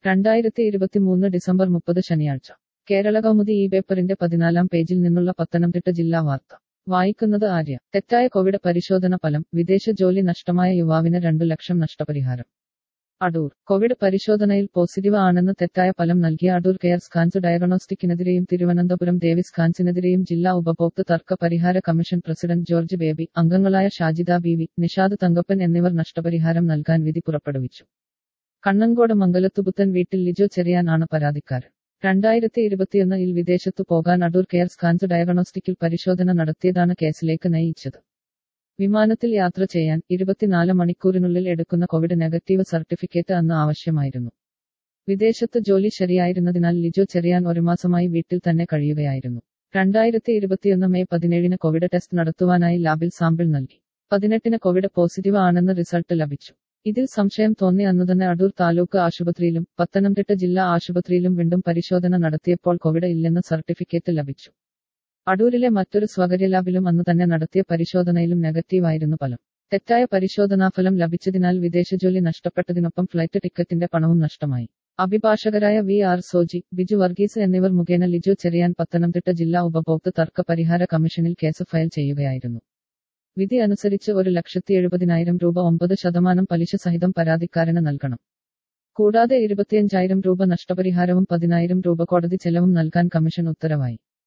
രണ്ടായിരത്തി ഇരുപത്തിമൂന്ന് ഡിസംബർ മുപ്പത് ശനിയാഴ്ച കേരള കൗമുദി ഈ പേപ്പറിന്റെ പതിനാലാം പേജിൽ നിന്നുള്ള പത്തനംതിട്ട ജില്ലാ വാർത്ത വായിക്കുന്നത് ആര്യ തെറ്റായ കോവിഡ് പരിശോധന ഫലം വിദേശ ജോലി നഷ്ടമായ യുവാവിന് രണ്ടു ലക്ഷം നഷ്ടപരിഹാരം അടൂർ കോവിഡ് പരിശോധനയിൽ പോസിറ്റീവ് ആണെന്ന് തെറ്റായ ഫലം നൽകിയ അടൂർ കെയർ സ്കാൻസ് ഡയഗ്നോസ്റ്റിക്കിനെതിരെയും തിരുവനന്തപുരം ദേവിസ് കാൻസിനെതിരെയും ജില്ലാ ഉപഭോക്തൃ തർക്ക പരിഹാര കമ്മീഷൻ പ്രസിഡന്റ് ജോർജ് ബേബി അംഗങ്ങളായ ഷാജിദ ബി വി നിഷാദ് തങ്കപ്പൻ എന്നിവർ നഷ്ടപരിഹാരം നൽകാൻ വിധി പുറപ്പെടുവിച്ചു കണ്ണങ്കോട് മംഗലത്തുപുത്തൻ വീട്ടിൽ ലിജോ ചെറിയാൻ ആണ് പരാതിക്കാരൻ രണ്ടായിരത്തി ഇരുപത്തിയൊന്നിൽ വിദേശത്തു പോകാൻ അടൂർ കെയർ സ്കാൻസ് ഡയഗ്നോസ്റ്റിക്കിൽ പരിശോധന നടത്തിയതാണ് കേസിലേക്ക് നയിച്ചത് വിമാനത്തിൽ യാത്ര ചെയ്യാൻ ഇരുപത്തിനാല് മണിക്കൂറിനുള്ളിൽ എടുക്കുന്ന കോവിഡ് നെഗറ്റീവ് സർട്ടിഫിക്കറ്റ് അന്ന് ആവശ്യമായിരുന്നു വിദേശത്ത് ജോലി ശരിയായിരുന്നതിനാൽ ലിജോ ചെറിയാൻ ഒരു മാസമായി വീട്ടിൽ തന്നെ കഴിയുകയായിരുന്നു രണ്ടായിരത്തി ഇരുപത്തിയൊന്ന് മെയ് പതിനേഴിന് കോവിഡ് ടെസ്റ്റ് നടത്തുവാനായി ലാബിൽ സാമ്പിൾ നൽകി പതിനെട്ടിന് കോവിഡ് പോസിറ്റീവ് ആണെന്ന് റിസൾട്ട് ലഭിച്ചു ഇതിൽ സംശയം തോന്നി അന്നുതന്നെ അടൂർ താലൂക്ക് ആശുപത്രിയിലും പത്തനംതിട്ട ജില്ലാ ആശുപത്രിയിലും വീണ്ടും പരിശോധന നടത്തിയപ്പോൾ കോവിഡ് ഇല്ലെന്ന് സർട്ടിഫിക്കറ്റ് ലഭിച്ചു അടൂരിലെ മറ്റൊരു സ്വകാര്യ ലാബിലും അന്ന് തന്നെ നടത്തിയ പരിശോധനയിലും നെഗറ്റീവായിരുന്നു ഫലം തെറ്റായ പരിശോധനാഫലം ലഭിച്ചതിനാൽ വിദേശജോലി നഷ്ടപ്പെട്ടതിനൊപ്പം ഫ്ലൈറ്റ് ടിക്കറ്റിന്റെ പണവും നഷ്ടമായി അഭിഭാഷകരായ വി ആർ സോജി ബിജു വർഗീസ് എന്നിവർ മുഖേന ലിജോ ചെറിയാൻ പത്തനംതിട്ട ജില്ലാ ഉപഭോക്തൃ തർക്ക പരിഹാര കമ്മീഷനിൽ കേസ് ഫയൽ ചെയ്യുകയായിരുന്നു വിധി അനുസരിച്ച് ഒരു ലക്ഷത്തി എഴുപതിനായിരം രൂപ ഒമ്പത് ശതമാനം പലിശ സഹിതം പരാതിക്കാരന് നൽകണം കൂടാതെ ഇരുപത്തിയഞ്ചായിരം രൂപ നഷ്ടപരിഹാരവും പതിനായിരം രൂപ കോടതി ചെലവും നൽകാൻ കമ്മീഷൻ ഉത്തരവായി